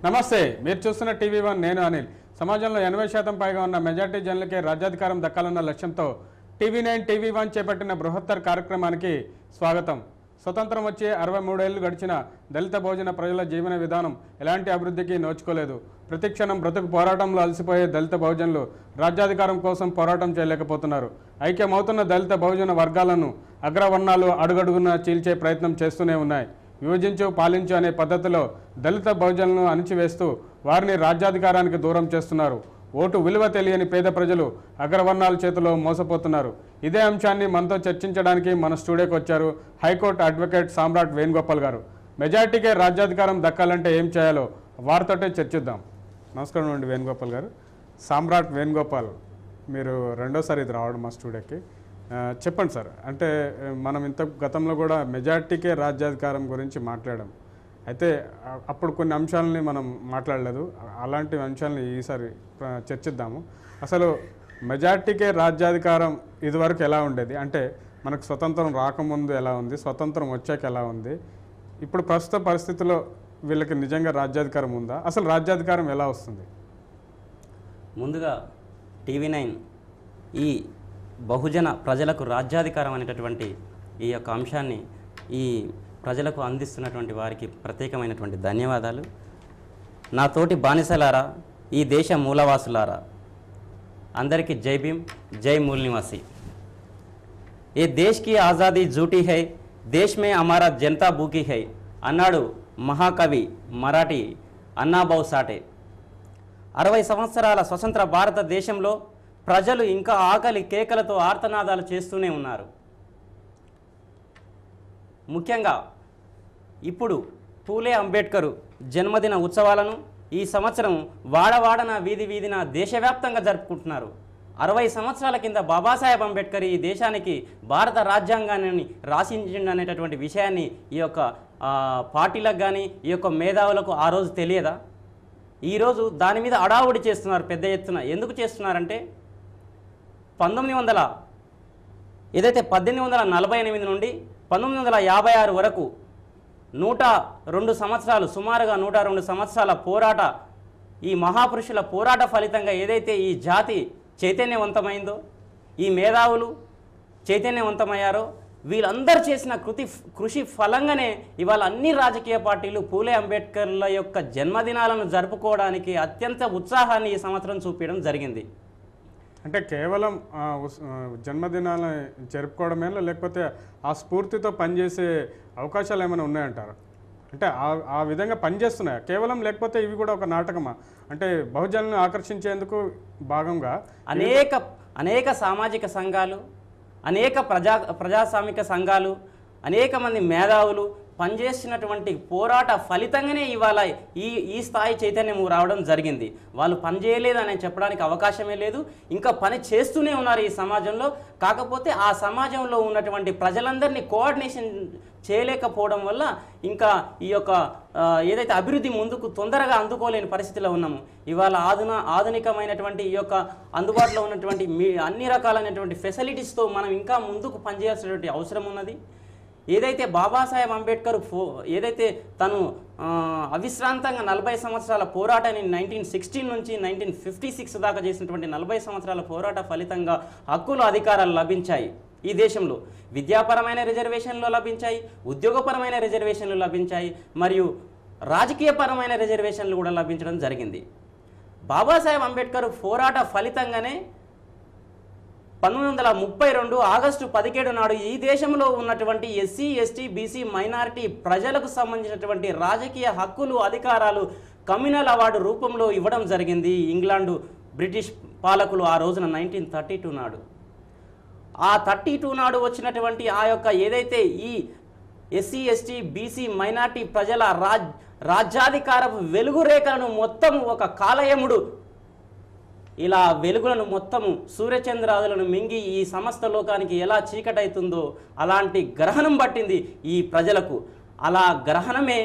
నమస్తే మీరు చూస్తున్న టీవీ వన్ నేను అనిల్ సమాజంలో ఎనభై శాతం పైగా ఉన్న మెజార్టీ జనులకే రాజ్యాధికారం దక్కాలన్న లక్ష్యంతో టీవీ నైన్ టీవీ వన్ చేపట్టిన బృహత్తర్ కార్యక్రమానికి స్వాగతం స్వతంత్రం వచ్చి అరవై మూడేళ్లు గడిచిన దళిత భోజన ప్రజల జీవన విధానం ఎలాంటి అభివృద్ధికి నోచుకోలేదు ప్రతిక్షణం బ్రతుకు పోరాటంలో అలసిపోయే దళిత బహుజనులు రాజ్యాధికారం కోసం పోరాటం చేయలేకపోతున్నారు ఐక్యమవుతున్న దళిత బహుజన వర్గాలను అగ్రవర్ణాలు అడుగడుగున చీల్చే ప్రయత్నం చేస్తూనే ఉన్నాయి విభజించు పాలించు అనే పద్ధతిలో దళిత బహుజనులను అణిచివేస్తూ వారిని రాజ్యాధికారానికి దూరం చేస్తున్నారు ఓటు విలువ తెలియని పేద ప్రజలు అగ్రవర్ణాల చేతిలో మోసపోతున్నారు ఇదే అంశాన్ని మనతో చర్చించడానికి మన స్టూడియోకి వచ్చారు హైకోర్టు అడ్వకేట్ సామ్రాట్ వేణుగోపాల్ గారు మెజార్టీకే రాజ్యాధికారం దక్కాలంటే ఏం చేయాలో వారితోటే చర్చిద్దాం నమస్కారం అండి వేణుగోపాల్ గారు సామ్రాట్ వేణుగోపాల్ మీరు రెండోసారి ఇది రావడం మా స్టూడియోకి ఆ, చెప్పండి సార్ అంటే ఆ, మనం ఇంత గతంలో కూడా మెజార్టీకే రాజ్యాధికారం గురించి మాట్లాడాం అయితే ఆ, అప్పుడు కొన్ని అంశాలని మనం మాట్లాడలేదు ఆ- అలాంటి అంశాలని ఈసారి ఆ, చర్చిద్దాము అసలు మెజార్టీకే రాజ్యాధికారం ఇదివరకు ఎలా ఉండేది అంటే మనకు స్వతంత్రం రాకముందు ఎలా ఉంది స్వతంత్రం వచ్చాక ఎలా ఉంది ఇప్పుడు ప్రస్తుత పరిస్థితిలో వీళ్ళకి నిజంగా రాజ్యాధికారం ఉందా అసలు రాజ్యాధికారం ఎలా వస్తుంది ముందుగా టీవీ నైన్ ఈ బహుజన ప్రజలకు రాజ్యాధికారం అనేటటువంటి ఈ యొక్క అంశాన్ని ఈ ప్రజలకు అందిస్తున్నటువంటి వారికి ప్రత్యేకమైనటువంటి ధన్యవాదాలు నా తోటి బానిసలారా ఈ దేశ మూలవాసులారా అందరికీ జై భీమ్ జై మూల్ నివాసి ఏ దేశ్ కి ఆజాదీ జూటీ హై దేశ్ మే అమారా జనతా బూకీ హై అన్నాడు మహాకవి మరాఠీ అన్నాబావు సాటే అరవై సంవత్సరాల స్వతంత్ర భారతదేశంలో ప్రజలు ఇంకా ఆకలి కేకలతో ఆర్తనాదాలు చేస్తూనే ఉన్నారు ముఖ్యంగా ఇప్పుడు పూలే అంబేద్కర్ జన్మదిన ఉత్సవాలను ఈ సంవత్సరం వాడవాడన వీధి వీధిన దేశవ్యాప్తంగా జరుపుకుంటున్నారు అరవై సంవత్సరాల కింద బాబాసాహెబ్ అంబేద్కర్ ఈ దేశానికి భారత రాజ్యాంగాన్ని రాసించిండు అనేటటువంటి విషయాన్ని ఈ యొక్క ఆ, పార్టీలకు కానీ ఈ యొక్క మేధావులకు ఆ రోజు తెలియదా ఈరోజు దాని మీద అడావుడి చేస్తున్నారు పెద్ద ఎత్తున ఎందుకు చేస్తున్నారంటే పంతొమ్మిది వందల ఏదైతే పద్దెనిమిది వందల నలభై ఎనిమిది నుండి పంతొమ్మిది వందల యాభై ఆరు వరకు నూట రెండు సంవత్సరాలు సుమారుగా నూట రెండు సంవత్సరాల పోరాట ఈ మహాపురుషుల పోరాట ఫలితంగా ఏదైతే ఈ జాతి చైతన్యవంతమైందో ఈ మేధావులు చైతన్యవంతమయ్యారో వీళ్ళందరూ చేసిన కృతి కృషి ఫలంగానే ఇవాళ అన్ని రాజకీయ పార్టీలు పూలే అంబేద్కర్ల యొక్క జన్మదినాలను జరుపుకోవడానికి అత్యంత ఉత్సాహాన్ని ఈ సంవత్సరం చూపించడం జరిగింది అంటే కేవలం ఆ, ఉస్- ఆ, జన్మదినాలను జరుపుకోవడమేనా లేకపోతే ఆ స్ఫూర్తితో పనిచేసే అవకాశాలు ఏమైనా ఉన్నాయంటారా అంటే ఆ ఆ విధంగా పనిచేస్తున్నాయా కేవలం లేకపోతే ఇవి కూడా ఒక నాటకమా అంటే బహుజనులను ఆకర్షించేందుకు భాగంగా అనేక అనేక సామాజిక సంఘాలు అనేక ప్రజా ప్రజాస్వామిక సంఘాలు అనేక మంది మేధావులు పనిచేస్తున్నటువంటి పోరాట ఫలితంగానే ఇవాళ ఈ ఈ స్థాయి చైతన్యం రావడం జరిగింది వాళ్ళు పని చేయలేదని చెప్పడానికి అవకాశమే లేదు ఇంకా పని చేస్తూనే ఉన్నారు ఈ సమాజంలో కాకపోతే ఆ సమాజంలో ఉన్నటువంటి ప్రజలందరినీ కోఆర్డినేషన్ చేయలేకపోవడం వల్ల ఇంకా ఈ యొక్క ఆ, ఏదైతే అభివృద్ధి ముందుకు తొందరగా అందుకోలేని పరిస్థితిలో ఉన్నాము ఇవాళ ఆధున ఆధునికమైనటువంటి ఈ యొక్క అందుబాటులో ఉన్నటువంటి మీ అన్ని రకాలైనటువంటి ఫెసిలిటీస్తో మనం ఇంకా ముందుకు పనిచేయాల్సినటువంటి అవసరం ఉన్నది ఏదైతే బాబాసాహెబ్ అంబేద్కర్ ఫో ఏదైతే తను ఆ, అవిశ్రాంతంగా నలభై సంవత్సరాల పోరాటాన్ని నైన్టీన్ సిక్స్టీన్ నుంచి నైన్టీన్ ఫిఫ్టీ సిక్స్ దాకా చేసినటువంటి నలభై సంవత్సరాల పోరాట ఫలితంగా హక్కులు అధికారాలు లభించాయి ఈ దేశంలో విద్యాపరమైన రిజర్వేషన్లు లభించాయి ఉద్యోగపరమైన రిజర్వేషన్లు లభించాయి మరియు రాజకీయపరమైన రిజర్వేషన్లు కూడా లభించడం జరిగింది బాబాసాహెబ్ అంబేద్కర్ పోరాట ఫలితంగానే పంతొమ్మిది వందల ముప్పై రెండు ఆగస్టు పదిహేడు నాడు ఈ దేశంలో ఉన్నటువంటి ఎస్సీ ఎస్టీ బీసీ మైనారిటీ ప్రజలకు సంబంధించినటువంటి రాజకీయ హక్కులు అధికారాలు కమ్యూనల్ అవార్డు రూపంలో ఇవ్వడం జరిగింది ఇంగ్లాండు బ్రిటిష్ పాలకులు ఆ రోజున నైన్టీన్ థర్టీ టూ నాడు ఆ థర్టీ టూ నాడు వచ్చినటువంటి ఆ యొక్క ఏదైతే ఈ ఎస్సీ ఎస్టీ బీసీ మైనార్టీ ప్రజల రాజ్ రాజ్యాధికారపు వెలుగు రేఖలను మొత్తం ఒక కాలయముడు ఇలా వెలుగులను మొత్తము సూర్యచంద్రాదులను మింగి ఈ సమస్త లోకానికి ఎలా చీకటవుతుందో అలాంటి గ్రహణం పట్టింది ఈ ప్రజలకు అలా గ్రహణమే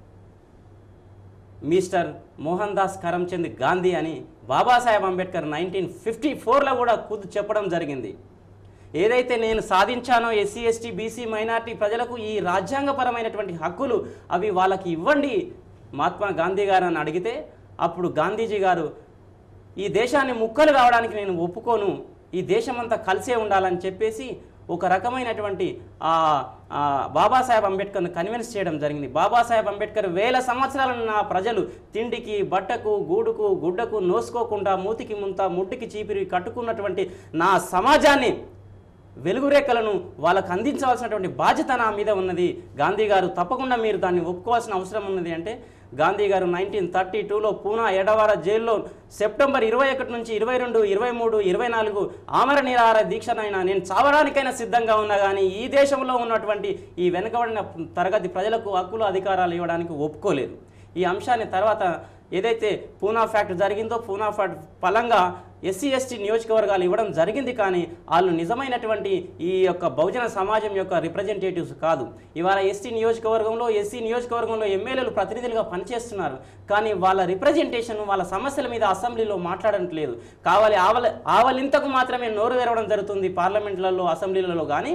మిస్టర్ మోహన్ దాస్ కరమ్చంద్ గాంధీ అని బాబాసాహెబ్ అంబేద్కర్ నైన్టీన్ ఫిఫ్టీ ఫోర్లో కూడా ఖుద్ చెప్పడం జరిగింది ఏదైతే నేను సాధించానో ఎస్సీ ఎస్టీ బీసీ మైనార్టీ ప్రజలకు ఈ రాజ్యాంగపరమైనటువంటి హక్కులు అవి వాళ్ళకి ఇవ్వండి మహాత్మా గాంధీ గారు అని అడిగితే అప్పుడు గాంధీజీ గారు ఈ దేశాన్ని ముక్కలు కావడానికి నేను ఒప్పుకోను ఈ దేశమంతా కలిసే ఉండాలని చెప్పేసి ఒక రకమైనటువంటి ఆ, ఆ, బాబాసాహెబ్ అంబేద్కర్ను కన్విన్స్ చేయడం జరిగింది బాబాసాహెబ్ అంబేద్కర్ వేల సంవత్సరాలను నా ప్రజలు తిండికి బట్టకు గూడుకు గుడ్డకు నోసుకోకుండా మూతికి ముంత ముట్టికి చీపిరి కట్టుకున్నటువంటి నా సమాజాన్ని వెలుగురేఖలను వాళ్ళకు అందించవలసినటువంటి బాధ్యత నా మీద ఉన్నది గాంధీ గారు తప్పకుండా మీరు దాన్ని ఒప్పుకోవాల్సిన అవసరం ఉన్నది అంటే గాంధీ గారు నైన్టీన్ థర్టీ టూలో పూనా ఎడవార జైల్లో సెప్టెంబర్ ఇరవై ఒకటి నుంచి ఇరవై రెండు ఇరవై మూడు ఇరవై నాలుగు ఆమర నిరాహార దీక్షనైనా నేను చావడానికైనా సిద్ధంగా ఉన్నా కానీ ఈ దేశంలో ఉన్నటువంటి ఈ వెనుకబడిన తరగతి ప్రజలకు హక్కులు అధికారాలు ఇవ్వడానికి ఒప్పుకోలేదు ఈ అంశాన్ని తర్వాత ఏదైతే పూనా ఫ్యాక్ట్ జరిగిందో పూనా ఫ్యాక్ట్ ఫలంగా ఎస్సీ ఎస్టీ నియోజకవర్గాలు ఇవ్వడం జరిగింది కానీ వాళ్ళు నిజమైనటువంటి ఈ యొక్క బహుజన సమాజం యొక్క రిప్రజెంటేటివ్స్ కాదు ఇవాళ ఎస్టీ నియోజకవర్గంలో ఎస్సీ నియోజకవర్గంలో ఎమ్మెల్యేలు ప్రతినిధులుగా పనిచేస్తున్నారు కానీ వాళ్ళ రిప్రజెంటేషన్ వాళ్ళ సమస్యల మీద అసెంబ్లీలో మాట్లాడట్లేదు కావాలి ఆవల ఆవలింతకు మాత్రమే నోరు తెరవడం జరుగుతుంది పార్లమెంట్లలో అసెంబ్లీలలో కానీ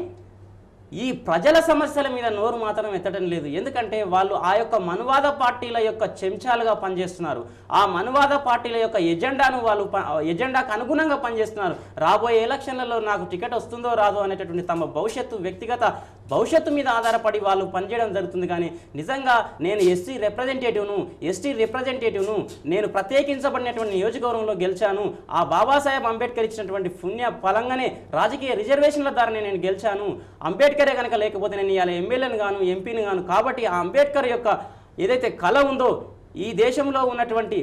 ఈ ప్రజల సమస్యల మీద నోరు మాత్రం ఎత్తడం లేదు ఎందుకంటే వాళ్ళు ఆ యొక్క మనువాద పార్టీల యొక్క చెంచాలుగా పనిచేస్తున్నారు ఆ మనువాద పార్టీల యొక్క ఎజెండాను వాళ్ళు ప- ఎజెండాకు అనుగుణంగా పనిచేస్తున్నారు రాబోయే ఎలక్షన్లలో నాకు టికెట్ వస్తుందో రాదో అనేటటువంటి తమ భవిష్యత్తు వ్యక్తిగత భవిష్యత్తు మీద ఆధారపడి వాళ్ళు పనిచేయడం జరుగుతుంది కానీ నిజంగా నేను ఎస్సీ రిప్రజెంటేటివ్ను ఎస్టీ రిప్రజెంటేటివ్ను నేను ప్రత్యేకించబడినటువంటి నియోజకవర్గంలో గెలిచాను ఆ బాబాసాహెబ్ అంబేద్కర్ ఇచ్చినటువంటి పుణ్య ఫలంగానే రాజకీయ రిజర్వేషన్ల ద్వారా నేను గెలిచాను అంబేద్కరే కనుక లేకపోతే నేను ఇవాళ ఎమ్మెల్యేను గాను ఎంపీని గాను కాబట్టి ఆ అంబేద్కర్ యొక్క ఏదైతే కళ ఉందో ఈ దేశంలో ఉన్నటువంటి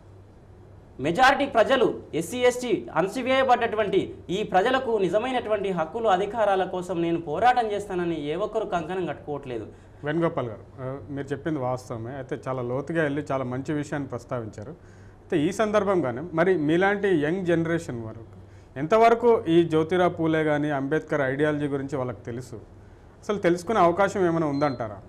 మెజారిటీ ప్రజలు ఎస్సీ ఎస్టీ అణచివేయబడ్డటువంటి ఈ ప్రజలకు నిజమైనటువంటి హక్కులు అధికారాల కోసం నేను పోరాటం చేస్తానని ఏ ఒక్కరు కంకణం కట్టుకోవట్లేదు వేణుగోపాల్ గారు ఆ, మీరు చెప్పింది వాస్తవమే అయితే చాలా లోతుగా వెళ్ళి చాలా మంచి విషయాన్ని ప్రస్తావించారు అయితే ఈ సందర్భంగానే మరి మీలాంటి యంగ్ జనరేషన్ వరకు ఎంతవరకు ఈ జ్యోతిరావు పూలే కానీ అంబేద్కర్ ఐడియాలజీ గురించి వాళ్ళకి తెలుసు అసలు తెలుసుకునే అవకాశం ఏమైనా ఉందంటారా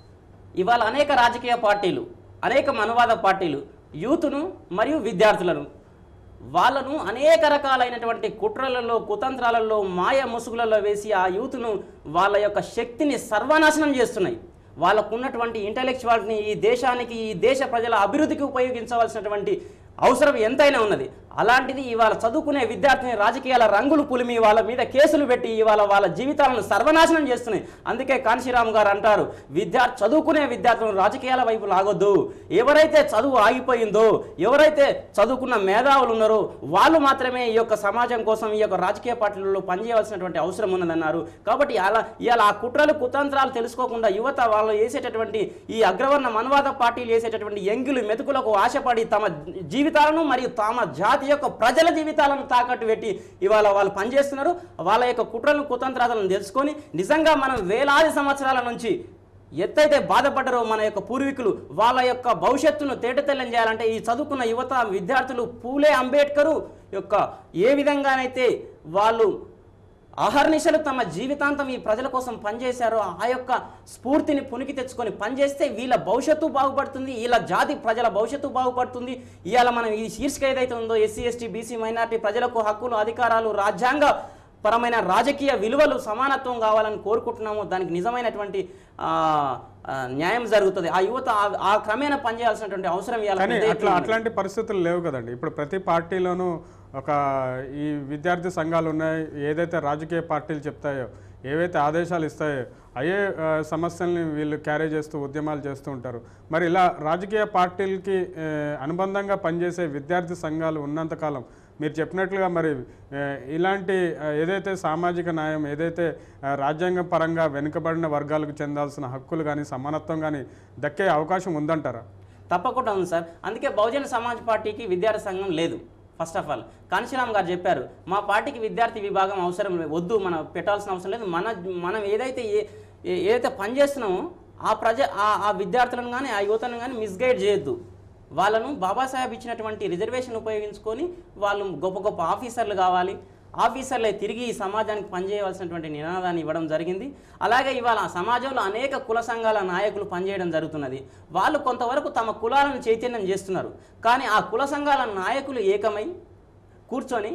ఇవాళ అనేక రాజకీయ పార్టీలు అనేక మనవాద పార్టీలు యూత్ను మరియు విద్యార్థులను వాళ్ళను అనేక రకాలైనటువంటి కుట్రలలో కుతంత్రాలలో మాయ ముసుగులలో వేసి ఆ యూత్ను వాళ్ళ యొక్క శక్తిని సర్వనాశనం చేస్తున్నాయి వాళ్ళకు ఉన్నటువంటి ఇంటలెక్చువాలిటీని ఈ దేశానికి ఈ దేశ ప్రజల అభివృద్ధికి ఉపయోగించవలసినటువంటి అవసరం ఎంతైనా ఉన్నది అలాంటిది ఇవాళ చదువుకునే విద్యార్థిని రాజకీయాల రంగులు పులిమి వాళ్ళ మీద కేసులు పెట్టి ఇవాళ వాళ్ళ జీవితాలను సర్వనాశనం చేస్తున్నాయి అందుకే కాంశీరామ్ గారు అంటారు విద్యార్థి చదువుకునే విద్యార్థులను రాజకీయాల వైపు లాగొద్దు ఎవరైతే చదువు ఆగిపోయిందో ఎవరైతే చదువుకున్న మేధావులు ఉన్నారో వాళ్ళు మాత్రమే ఈ యొక్క సమాజం కోసం ఈ యొక్క రాజకీయ పార్టీలలో పనిచేయవలసినటువంటి అవసరం ఉన్నదన్నారు కాబట్టి అలా ఇవాళ ఆ కుట్రలు కుతంత్రాలు తెలుసుకోకుండా యువత వాళ్ళు వేసేటటువంటి ఈ అగ్రవర్ణ మనువాద పార్టీలు వేసేటటువంటి ఎంగిలు మెతుకులకు ఆశపడి తమ జీవితాలను మరియు తమ జాతి యొక్క ప్రజల జీవితాలను తాకట్టు పెట్టి ఇవాళ వాళ్ళు పనిచేస్తున్నారు వాళ్ళ యొక్క కుట్రలను కుతంత్రాలను తెలుసుకొని నిజంగా మనం వేలాది సంవత్సరాల నుంచి ఎత్తైతే బాధపడ్డారో మన యొక్క పూర్వీకులు వాళ్ళ యొక్క భవిష్యత్తును తేటతెల్లం చేయాలంటే ఈ చదువుకున్న యువత విద్యార్థులు పూలే అంబేద్కరు యొక్క ఏ విధంగానైతే వాళ్ళు అహర్నిశలు తమ జీవితాంతం ఈ ప్రజల కోసం పనిచేశారో ఆ యొక్క స్ఫూర్తిని పునికి తెచ్చుకొని పనిచేస్తే వీళ్ళ భవిష్యత్తు బాగుపడుతుంది వీళ్ళ జాతి ప్రజల భవిష్యత్తు బాగుపడుతుంది ఇవాళ మనం ఈ శీర్షిక ఏదైతే ఉందో ఎస్సీ ఎస్టీ బీసీ మైనార్టీ ప్రజలకు హక్కులు అధికారాలు రాజ్యాంగ పరమైన రాజకీయ విలువలు సమానత్వం కావాలని కోరుకుంటున్నాము దానికి నిజమైనటువంటి ఆ, ఆ, న్యాయం జరుగుతుంది ఆ యువత ఆ- ఆ క్రమేణా పనిచేయాల్సినటువంటి అవసరం ఇవాళ కానీ పెద్ద అట్లా ఎత్తున ఉన్నది. అట్లాంటి పరిస్థితులు లేవు కదండి ఇప్పుడు ప్రతి పార్టీలోనూ ఒక ఈ విద్యార్థి సంఘాలు ఉన్నాయి ఏదైతే రాజకీయ పార్టీలు చెప్తాయో ఏవైతే ఆదేశాలు ఇస్తాయో అయ్యే ఆ, సమస్యల్ని వీళ్ళు క్యారీ చేస్తూ ఉద్యమాలు చేస్తూ ఉంటారు మరి ఇలా రాజకీయ పార్టీలకి ఆ, అనుబంధంగా పనిచేసే విద్యార్థి సంఘాలు ఉన్నంతకాలం మీరు చెప్పినట్లుగా మరి ఆ, ఇలాంటి ఆ, ఏదైతే సామాజిక న్యాయం ఏదైతే ఆ, రాజ్యాంగ పరంగా వెనుకబడిన వర్గాలకు చెందాల్సిన హక్కులు కానీ సమానత్వం కానీ దక్కే అవకాశం ఉందంటారా తప్పకుండా ఉంది సార్ అందుకే బహుజన సమాజ్ పార్టీకి విద్యార్థి సంఘం లేదు ఫస్ట్ ఆఫ్ ఆల్ కాంశీరామ్ గారు చెప్పారు మా పార్టీకి విద్యార్థి విభాగం అవసరం లేదు వద్దు మనం పెట్టాల్సిన అవసరం లేదు మన మనం ఏదైతే ఏ ఏ- ఏదైతే పనిచేస్తున్నామో ఆ ప్రజ ఆ ఆ విద్యార్థులను కానీ ఆ యువతను కానీ మిస్గైడ్ చేయొద్దు వాళ్ళను బాబాసాహెబ్ ఇచ్చినటువంటి రిజర్వేషన్ ఉపయోగించుకొని వాళ్ళు గొప్ప గొప్ప ఆఫీసర్లు కావాలి ఆఫీసర్లే తిరిగి ఈ సమాజానికి పనిచేయవలసినటువంటి నినాదాన్ని ఇవ్వడం జరిగింది అలాగే ఇవాళ సమాజంలో అనేక కుల సంఘాల నాయకులు పనిచేయడం జరుగుతున్నది వాళ్ళు కొంతవరకు తమ కులాలను చైతన్యం చేస్తున్నారు కానీ ఆ కుల సంఘాల నాయకులు ఏకమై కూర్చొని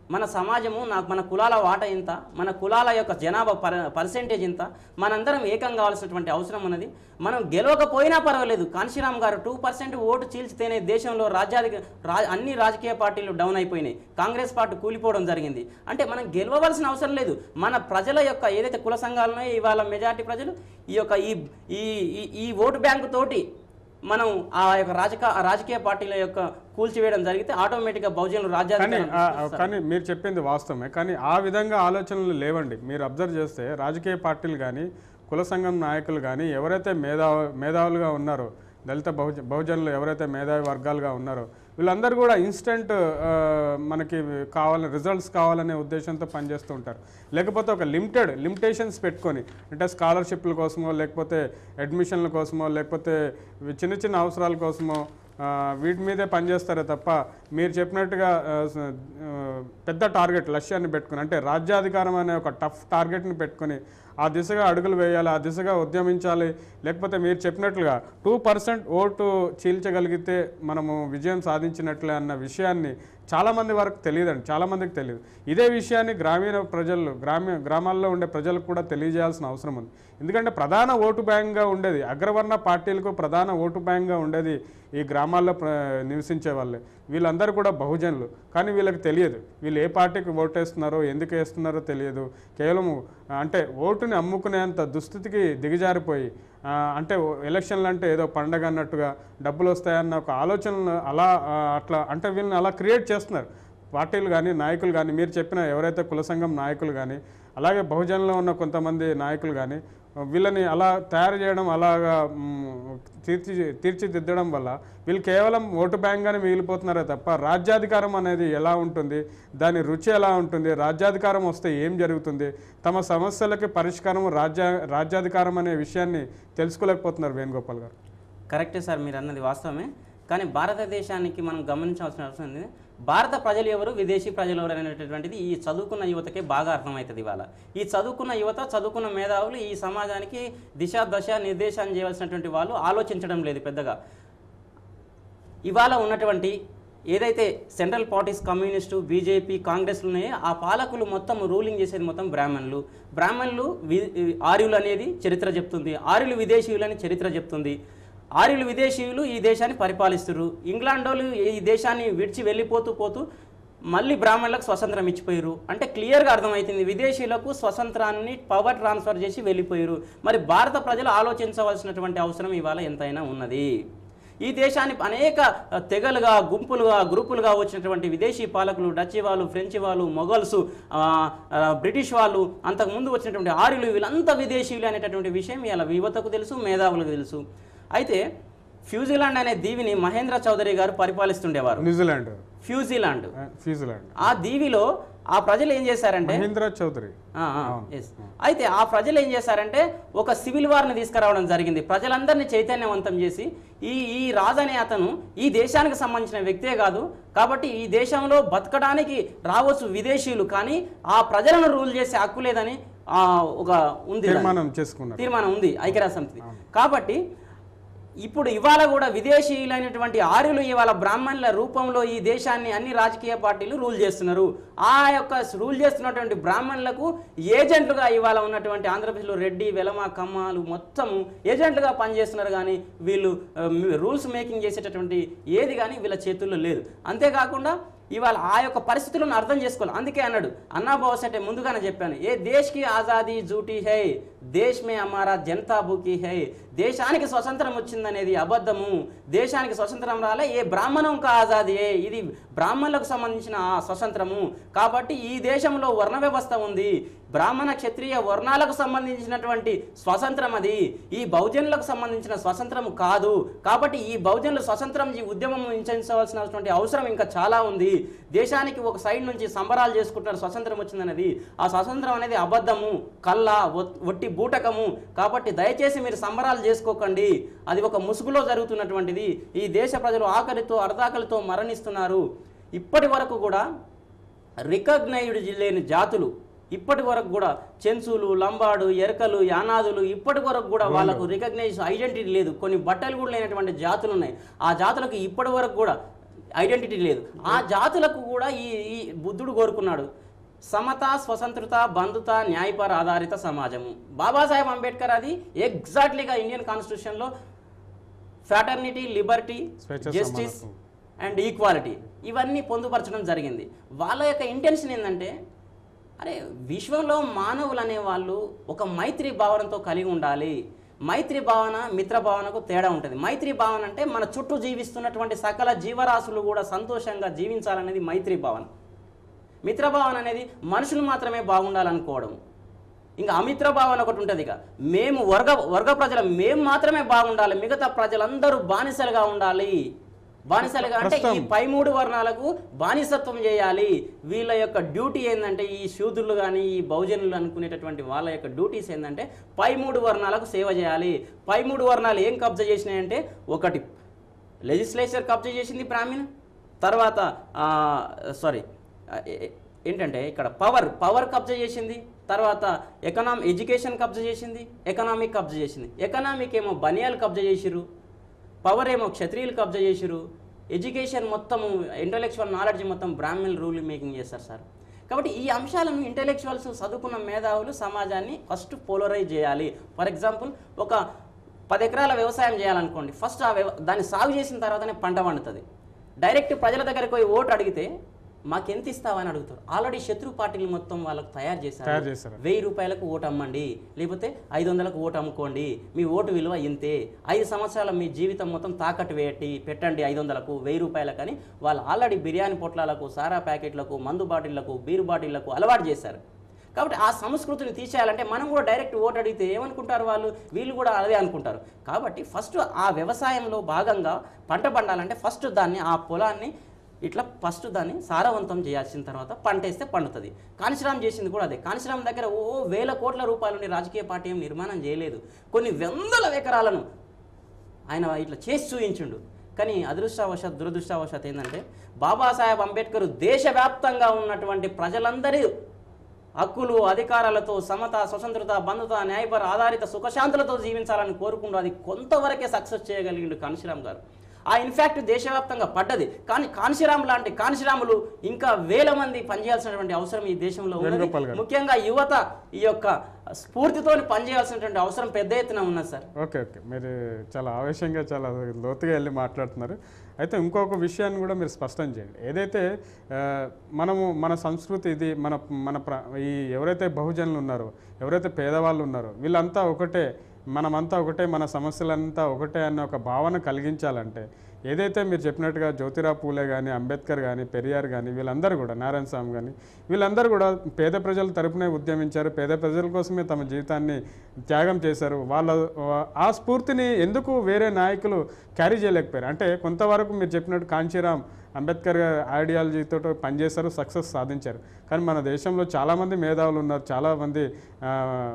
మన సమాజము నాకు మన కులాల వాట ఎంత మన కులాల యొక్క జనాభా పర పర్సెంటేజ్ ఎంత మనందరం ఏకం కావాల్సినటువంటి అవసరం ఉన్నది మనం గెలవకపోయినా పర్వాలేదు కాంశీరామ్ గారు టూ పర్సెంట్ ఓటు చీల్చితేనే దేశంలో రాజ్యాధిక రా అన్ని రాజకీయ పార్టీలు డౌన్ అయిపోయినాయి కాంగ్రెస్ పార్టీ కూలిపోవడం జరిగింది అంటే మనం గెలవవలసిన అవసరం లేదు మన ప్రజల యొక్క ఏదైతే కుల సంఘాలు ఉన్నాయో ఇవాళ మెజారిటీ ప్రజలు ఈ యొక్క ఈ ఈ ఈ- ఈ ఓటు బ్యాంకు తోటి మనం ఆ యొక్క రాజక రాజకీయ పార్టీల యొక్క కూల్చివేయడం జరిగితే ఆటోమేటిక్గా బహుజనులు కానీ రాజ్యాధికారం ఆ, కానీ మీరు చెప్పింది వాస్తవమే కానీ ఆ విధంగా ఆలోచనలు లేవండి మీరు అబ్జర్వ్ చేస్తే రాజకీయ పార్టీలు కానీ కుల సంఘం నాయకులు కానీ ఎవరైతే మేధావు మేధావులుగా ఉన్నారో దళిత బహుజ బహుజనులు ఎవరైతే మేధావి వర్గాలుగా ఉన్నారో వీళ్ళందరూ కూడా ఇన్స్టెంట్ మనకి కావాలని రిజల్ట్స్ కావాలనే ఉద్దేశంతో పనిచేస్తూ ఉంటారు లేకపోతే ఒక లిమిటెడ్ లిమిటేషన్స్ పెట్టుకొని అంటే స్కాలర్షిప్ల కోసమో లేకపోతే అడ్మిషన్ల కోసమో లేకపోతే చిన్న చిన్న అవసరాల కోసమో ఆ, వీటి మీదే పనిచేస్తారే తప్ప మీరు చెప్పినట్టుగా ఆ, స- ఆ, పెద్ద టార్గెట్ లక్ష్యాన్ని పెట్టుకుని అంటే రాజ్యాధికారం అనే ఒక టఫ్ టార్గెట్ని పెట్టుకొని ఆ దిశగా అడుగులు వేయాలి ఆ దిశగా ఉద్యమించాలి లేకపోతే మీరు చెప్పినట్లుగా టూ పర్సెంట్ ఓటు చీల్చగలిగితే మనము విజయం సాధించినట్లే అన్న విషయాన్ని చాలామంది వరకు తెలియదండి చాలామందికి తెలియదు ఇదే విషయాన్ని గ్రామీణ ప్రజలు గ్రామీణ గ్రామాల్లో ఉండే ప్రజలకు కూడా తెలియజేయాల్సిన అవసరం ఉంది ఎందుకంటే ప్రధాన ఓటు బ్యాంక్గా ఉండేది అగ్రవర్ణ పార్టీలకు ప్రధాన ఓటు బ్యాంక్గా ఉండేది ఈ గ్రామాల్లో ప్ర నివసించే వాళ్ళే వీళ్ళందరూ కూడా బహుజనులు కానీ వీళ్ళకి తెలియదు వీళ్ళు ఏ పార్టీకి ఓటేస్తున్నారో ఎందుకు వేస్తున్నారో తెలియదు కేవలం అంటే ఓటుని అమ్ముకునేంత దుస్థితికి దిగజారిపోయి ఆ, అంటే ఓ- ఎలక్షన్లు అంటే ఏదో పండగ అన్నట్టుగా డబ్బులు వస్తాయన్న ఒక ఆలోచనలు అలా ఆ, అట్లా అంటే వీళ్ళని అలా క్రియేట్ చేస్తున్నారు పార్టీలు కానీ నాయకులు కానీ మీరు చెప్పిన ఎవరైతే కుల సంఘం నాయకులు కానీ అలాగే బహుజనంలో ఉన్న కొంతమంది నాయకులు కానీ వీళ్ళని అలా తయారు చేయడం అలాగా మ్, తీర్చి తీర్చిదిద్దడం వల్ల వీళ్ళు కేవలం ఓటు బ్యాంక్గానే మిగిలిపోతున్నారే తప్ప రాజ్యాధికారం అనేది ఎలా ఉంటుంది దాని రుచి ఎలా ఉంటుంది రాజ్యాధికారం వస్తే ఏం జరుగుతుంది తమ సమస్యలకి పరిష్కారం రాజ్య రాజ్యాధికారం అనే విషయాన్ని తెలుసుకోలేకపోతున్నారు వేణుగోపాల్ గారు కరెక్టే సార్ మీరు అన్నది వాస్తవమే కానీ భారతదేశానికి మనం గమనించాల్సిన అవసరం ఉంది భారత ప్రజలు ఎవరు విదేశీ ప్రజలు ఎవరు అనేటటువంటిది ఈ చదువుకున్న యువతకే బాగా అర్థమవుతుంది ఇవాళ ఈ చదువుకున్న యువత చదువుకున్న మేధావులు ఈ సమాజానికి దిశ దశ నిర్దేశం చేయవలసినటువంటి వాళ్ళు ఆలోచించడం లేదు పెద్దగా ఇవాళ ఉన్నటువంటి ఏదైతే సెంట్రల్ పార్టీస్ కమ్యూనిస్టు బీజేపీ కాంగ్రెస్లు ఉన్నాయో ఆ పాలకులు మొత్తం రూలింగ్ చేసేది మొత్తం బ్రాహ్మణులు బ్రాహ్మణులు వి ఆర్యులు అనేది చరిత్ర చెప్తుంది ఆర్యులు విదేశీయులు అని చరిత్ర చెప్తుంది ఆర్యులు విదేశీయులు ఈ దేశాన్ని పరిపాలిస్తున్నారు ఇంగ్లాండ్ వాళ్ళు ఈ దేశాన్ని విడిచి వెళ్ళిపోతూ పోతూ మళ్ళీ బ్రాహ్మణులకు స్వతంత్రం ఇచ్చిపోయారు అంటే క్లియర్గా అర్థమవుతుంది విదేశీయులకు స్వతంత్రాన్ని పవర్ ట్రాన్స్ఫర్ చేసి వెళ్ళిపోయారు మరి భారత ప్రజలు ఆలోచించవలసినటువంటి అవసరం ఇవాళ ఎంతైనా ఉన్నది ఈ దేశాన్ని అనేక ఆ, తెగలుగా గుంపులుగా గ్రూపులుగా వచ్చినటువంటి విదేశీ పాలకులు డచ్ వాళ్ళు ఫ్రెంచ్ వాళ్ళు మొఘల్స్ ఆ, ఆ, బ్రిటిష్ వాళ్ళు అంతకుముందు వచ్చినటువంటి ఆర్యులు వీళ్ళంతా విదేశీయులు అనేటటువంటి విషయం ఇలా యువతకు తెలుసు మేధావులకు తెలుసు అయితే ఫ్యూజిలాండ్ అనే దీవిని మహేంద్ర చౌదరి గారు పరిపాలిస్తుండేవారు న్యూజిలాండ్ ఫ్యూజిలాండ్ ఆ, ఫ్యూజిలాండ్ ఆ దీవిలో ఆ ప్రజలు ఏం చేశారంటే మహేంద్ర చౌదరి ఆ, ఆ, yes. అయితే ఆ ప్రజలు ఏం చేశారంటే ఒక సివిల్ వార్ని తీసుకురావడం జరిగింది ప్రజలందరినీ చైతన్యవంతం చేసి ఈ ఈ రాజు అనే అతను ఈ దేశానికి సంబంధించిన వ్యక్తే కాదు కాబట్టి ఈ దేశంలో బతకడానికి రావచ్చు విదేశీయులు కానీ ఆ ప్రజలను రూల్ చేసే హక్కు లేదని ఆ, ఒక ఉంది దాని. తీర్మానం చేసుకున్నారు తీర్మానం ఉంది ఐక్యరాజ్య సమితి కాబట్టి ఇప్పుడు ఇవాళ కూడా విదేశీయులైనటువంటి ఆర్యులు ఇవాళ బ్రాహ్మణుల రూపంలో ఈ దేశాన్ని అన్ని రాజకీయ పార్టీలు రూల్ చేస్తున్నారు ఆ యొక్క రూల్ చేస్తున్నటువంటి బ్రాహ్మణులకు ఏజెంట్లుగా ఇవాళ ఉన్నటువంటి ఆంధ్రప్రదేశ్లో రెడ్డి వెలమ కమ్మాలు మొత్తం ఏజెంట్లుగా పనిచేస్తున్నారు కానీ వీళ్ళు రూల్స్ మేకింగ్ చేసేటటువంటి ఏది కానీ వీళ్ళ చేతుల్లో లేదు అంతేకాకుండా ఇవాళ ఆ యొక్క పరిస్థితులను అర్థం చేసుకోవాలి అందుకే అన్నాడు అన్నా బాస్ అంటే ముందుగానే చెప్పాను ఏ దేశ్కి ఆజాదీ జూటీ హై దేశ్ మే అమారా జనతా భూకి హై దేశానికి స్వతంత్రం వచ్చిందనేది అబద్ధము దేశానికి స్వతంత్రం రాలే ఏ బ్రాహ్మణం కా ఆజాదీయే ఇది బ్రాహ్మణులకు సంబంధించిన ఆ స్వతంత్రము కాబట్టి ఈ దేశంలో వర్ణ వ్యవస్థ ఉంది బ్రాహ్మణ క్షత్రియ వర్ణాలకు సంబంధించినటువంటి స్వతంత్రం అది ఈ బహుజనులకు సంబంధించిన స్వతంత్రం కాదు కాబట్టి ఈ బహుజనులు స్వతంత్రం ఈ ఉద్యమం ఇంచవలసినటువంటి అవసరం ఇంకా చాలా ఉంది దేశానికి ఒక సైడ్ నుంచి సంబరాలు చేసుకుంటున్నారు స్వతంత్రం వచ్చిందనేది ఆ స్వతంత్రం అనేది అబద్ధము కళ్ళ ఒ- ఒట్టి బూటకము కాబట్టి దయచేసి మీరు సంబరాలు చేసుకోకండి అది ఒక ముసుగులో జరుగుతున్నటువంటిది ఈ దేశ ప్రజలు ఆకలితో అర్ధాకలితో మరణిస్తున్నారు ఇప్పటి వరకు కూడా రికగ్నైజ్డ్ లేని జాతులు ఇప్పటి వరకు కూడా చెంచులు లంబాడు ఎరకలు యానాదులు ఇప్పటి వరకు కూడా వాళ్ళకు రికగ్నైజ్ ఐడెంటిటీ లేదు కొన్ని బట్టలు కూడా లేనటువంటి జాతులు ఉన్నాయి ఆ జాతులకు ఇప్పటి వరకు కూడా ఐడెంటిటీ లేదు ఆ జాతులకు కూడా ఈ ఈ బుద్ధుడు కోరుకున్నాడు సమత స్వతంత్రత బంధుత న్యాయపర ఆధారిత సమాజము బాబాసాహెబ్ అంబేద్కర్ అది ఎగ్జాక్ట్లీగా ఇండియన్ కాన్స్టిట్యూషన్లో ఫ్యాటర్నిటీ లిబర్టీ స్వేచ్ఛ జస్టిస్ సమానత్వం. అండ్ ఈక్వాలిటీ ఇవన్నీ పొందుపరచడం జరిగింది వాళ్ళ యొక్క ఇంటెన్షన్ ఏంటంటే అరే విశ్వంలో మానవులు అనేవాళ్ళు ఒక మైత్రి భావనతో కలిగి ఉండాలి మైత్రి భావన మిత్ర భావనకు తేడా ఉంటుంది మైత్రి భావన అంటే మన చుట్టూ జీవిస్తున్నటువంటి సకల జీవరాశులు కూడా సంతోషంగా జీవించాలనేది మైత్రి భావన మిత్రభావన అనేది మనుషులు మాత్రమే బాగుండాలనుకోవడం ఇంకా అమిత్ర భావన ఒకటి ఉంటుంది ఇక మేము వర్గ వర్గ ప్రజలు మేము మాత్రమే బాగుండాలి మిగతా ప్రజలందరూ బానిసలుగా ఉండాలి బానిసలుగా అంటే ఈ ప్రస్తుతం- పై మూడు వర్ణాలకు బానిసత్వం చేయాలి వీళ్ళ యొక్క డ్యూటీ ఏంటంటే ఈ శూద్రులు కానీ ఈ బహుజనులు అనుకునేటటువంటి వాళ్ళ యొక్క డ్యూటీస్ ఏంటంటే పై మూడు వర్ణాలకు సేవ చేయాలి పై మూడు వర్ణాలు ఏం కబ్జా చేసినాయంటే ఒకటి లెజిస్లేచర్ కబ్జా చేసింది బ్రాహ్మణ్ తర్వాత సారీ ఏంటంటే ఇక్కడ పవర్ పవర్ కబ్జా చేసింది తర్వాత ఎకనామి ఎడ్యుకేషన్ కబ్జా చేసింది ఎకనామిక్ కబ్జా చేసింది ఎకనామిక్ ఏమో బనియాలు కబ్జా చేసిర్రు పవర్ ఏమో క్షత్రియులు కబ్జా చేసిరు ఎడ్యుకేషన్ మొత్తం ఇంటలెక్చువల్ నాలెడ్జ్ మొత్తం బ్రాహ్మణులు రూల్ మేకింగ్ చేస్తారు సార్ కాబట్టి ఈ అంశాలను ఇంటలెక్చువల్స్ చదువుకున్న మేధావులు సమాజాన్ని ఫస్ట్ పోలరైజ్ చేయాలి ఫర్ ఎగ్జాంపుల్ ఒక పది ఎకరాల వ్యవసాయం చేయాలనుకోండి ఫస్ట్ ఆ వ్యవ దాన్ని సాగు చేసిన తర్వాతనే పంట పండుతుంది డైరెక్ట్ ప్రజల దగ్గరికి పోయి ఓటు అడిగితే మాకెంత ఇస్తావని అడుగుతారు ఆల్రెడీ శత్రు పార్టీలు మొత్తం వాళ్ళకు తయారు చేశారు తయారు చేశారు. వెయ్యి రూపాయలకు ఓటు అమ్మండి లేకపోతే ఐదు వందలకు ఓటు అమ్ముకోండి మీ ఓటు విలువ ఇంతే ఐదు సంవత్సరాల మీ జీవితం మొత్తం తాకట్టు వేయట్టి పెట్టండి ఐదు వందలకు వెయ్యి రూపాయలకు అని వాళ్ళు ఆల్రెడీ బిర్యానీ పొట్లాలకు సారా ప్యాకెట్లకు మందు బాటిళ్లకు బీరు బాటిళ్లకు అలవాటు చేశారు కాబట్టి ఆ సంస్కృతిని తీసేయాలంటే మనం కూడా డైరెక్ట్ ఓటు అడిగితే ఏమనుకుంటారు వాళ్ళు వీళ్ళు కూడా అదే అనుకుంటారు కాబట్టి ఫస్ట్ ఆ వ్యవసాయంలో భాగంగా పంట పండాలంటే ఫస్ట్ దాన్ని ఆ పొలాన్ని ఇట్లా ఫస్ట్ దాన్ని సారవంతం చేయాల్సిన తర్వాత పంట వేస్తే పండుతుంది కాంశీరామ్ చేసింది కూడా అదే కాంశీరామ్ దగ్గర ఓ వేల కోట్ల రూపాయలని రాజకీయ పార్టీ ఏం నిర్మాణం చేయలేదు కొన్ని వందల ఎకరాలను ఆయన ఇట్లా చేసి చూయించుండు కానీ అదృష్టవశాత్ దురదృష్టవశాత్ ఏంటంటే బాబాసాహెబ్ అంబేద్కర్ దేశవ్యాప్తంగా ఉన్నటువంటి ప్రజలందరి హక్కులు అధికారాలతో సమత స్వతంత్రత బంధుత న్యాయపర ఆధారిత సుఖశాంతులతో జీవించాలని కోరుకుంటూ అది కొంతవరకే సక్సెస్ చేయగలిగిండు కాన్శీరామ్ గారు ఆ ఇన్ఫ్యాక్ట్ దేశవ్యాప్తంగా పడ్డది కానీ కాన్శీరామ్ లాంటి కాన్శీరాములు ఇంకా వేల మంది పనిచేయాల్సినటువంటి అవసరం ఈ దేశంలో ఉన్నది వేణుగోపాల్ గారు. ముఖ్యంగా యువత ఈ యొక్క స్ఫూర్తితో పనిచేయాల్సినటువంటి అవసరం పెద్ద ఎత్తున ఉన్నది సార్ ఓకే ఓకే మీరు చాలా ఆవేశంగా చాలా లోతుగా వెళ్ళి మాట్లాడుతున్నారు అయితే ఇంకొక విషయాన్ని కూడా మీరు స్పష్టం చేయండి ఏదైతే ఆ, మనము మన సంస్కృతి ఇది మన మన ప్ర ఈ ఎవరైతే బహుజనులు ఉన్నారో ఎవరైతే పేదవాళ్ళు ఉన్నారో వీళ్ళంతా ఒకటే మనమంతా ఒకటే మన సమస్యలంతా ఒకటే అన్న ఒక భావన కలిగించాలంటే ఏదైతే మీరు చెప్పినట్టుగా జ్యోతిరావు పూలే కానీ అంబేద్కర్ కానీ పెరియార్ కానీ వీళ్ళందరూ కూడా నారాయణ స్వామి కానీ వీళ్ళందరూ కూడా పేద ప్రజల తరపునే ఉద్యమించారు పేద ప్రజల కోసమే తమ జీవితాన్ని త్యాగం చేశారు వాళ్ళ ఆ స్ఫూర్తిని ఎందుకు వేరే నాయకులు క్యారీ చేయలేకపోయారు అంటే కొంతవరకు మీరు చెప్పినట్టు కాంచీరామ్ అంబేద్కర్ ఐడియాలజీతో పనిచేశారు సక్సెస్ సాధించారు కానీ మన దేశంలో చాలామంది మేధావులు ఉన్నారు చాలామంది ఆ,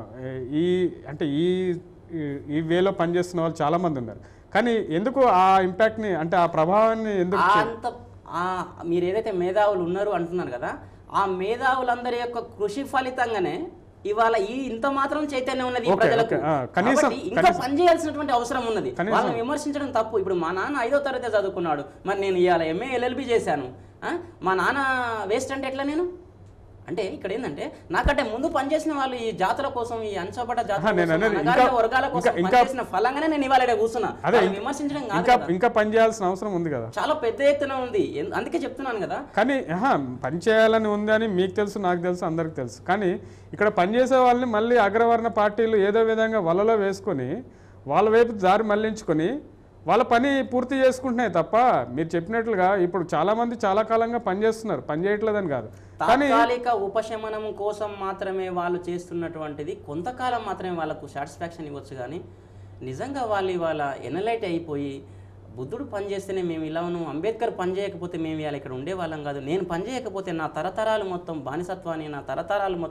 ఈ అంటే ఈ ఈ- ఈ వేలో పనిచేస్తున్న వాళ్ళు చాలామంది ఉన్నారు కానీ ఎందుకు ఆ ఇంపాక్ట్ని అంటే ఆ ప్రభావాన్ని ఎందుకు ఆ చే- అంత ఆ మీరు ఏదైతే మేధావులు ఉన్నారు అంటున్నారు కదా ఆ మేధావులందరి యొక్క కృషి ఫలితంగానే ఇవాళ ఈ ఇంత మాత్రం చైతన్యం ఉన్నది ఈ ఓకే, ప్రజలకు ఓకే. ఆ, కనీసం- కాబట్టి ఇంకా కనీసం- పని చేయాల్సినటువంటి అవసరం ఉన్నది కనీసం- వాళ్ళని విమర్శించడం తప్పు ఇప్పుడు మా నాన్న ఐదో తరగతి చదువుకున్నాడు మరి నేను ఇవాళ ఎంఏ ఎల్ఎల్బి చేశాను ఆ? మా నాన్న వేస్ట్ అంటే ఎట్లా నేను అంటే ఇక్కడ ఏంటంటే నాకంటే ముందు పనిచేసిన వాళ్ళు ఈ జాతుల కోసం ఈ అంచబడ్డ జాతుల ఆహా, నేను కోసం, అనేది అణగారిన ఇంకా- వర్గాల కోసం ఇంకా- ఇంకా- పనిచేసిన ఫలంగానే నేను ఇవాళ ఈడ కూర్చున్నా అదే వాళ్ళని విమర్శించడం కాదు ఇంకా కదా. ఇంకా పని చేయాల్సిన అవసరం ఉంది కదా చాలా పెద్ద ఎత్తున ఉంది ఎన్- అందుకే చెప్తున్నాను కదా కానీ ఆహా, పని చేయాలని ఉంది అని మీకు తెలుసు నాకు తెలుసు అందరికి తెలుసు కానీ ఇక్కడ పనిచేసే వాళ్ళని మళ్ళీ అగ్రవర్ణ పార్టీలు ఏదో విధంగా వలలో వేసుకొని వాళ్ళ వైపు దారి మళ్లించుకొని వాళ్ళ పని పూర్తి చేసుకుంటున్నాయి తప్ప మీరు చెప్పినట్లుగా ఇప్పుడు చాలా మంది చాలా కాలంగా పనిచేస్తున్నారు పని చేయట్లేదని కాదు కానీ తాత్కాలిక ఉపశమనం కోసం మాత్రమే వాళ్ళు చేస్తున్నటువంటిది కొంతకాలం మాత్రమే వాళ్ళకు సాటిస్ఫాక్షన్ ఇవ్వచ్చు కానీ నిజంగా వాళ్ళు ఇవాళ ఎనలైట్ అయిపోయి బుద్ధుడు పని చేస్తేనే మేము ఇలా ఉన్నాం అంబేద్కర్ పని చేయకపోతే మేము ఇవాళ ఇక్కడ ఉండేవాళ్ళం కాదు నేను పని చేయకపోతే నా తరతరాలు మొత్తం బానిసత్వాన్ని నా తరతరాలు మొత్తం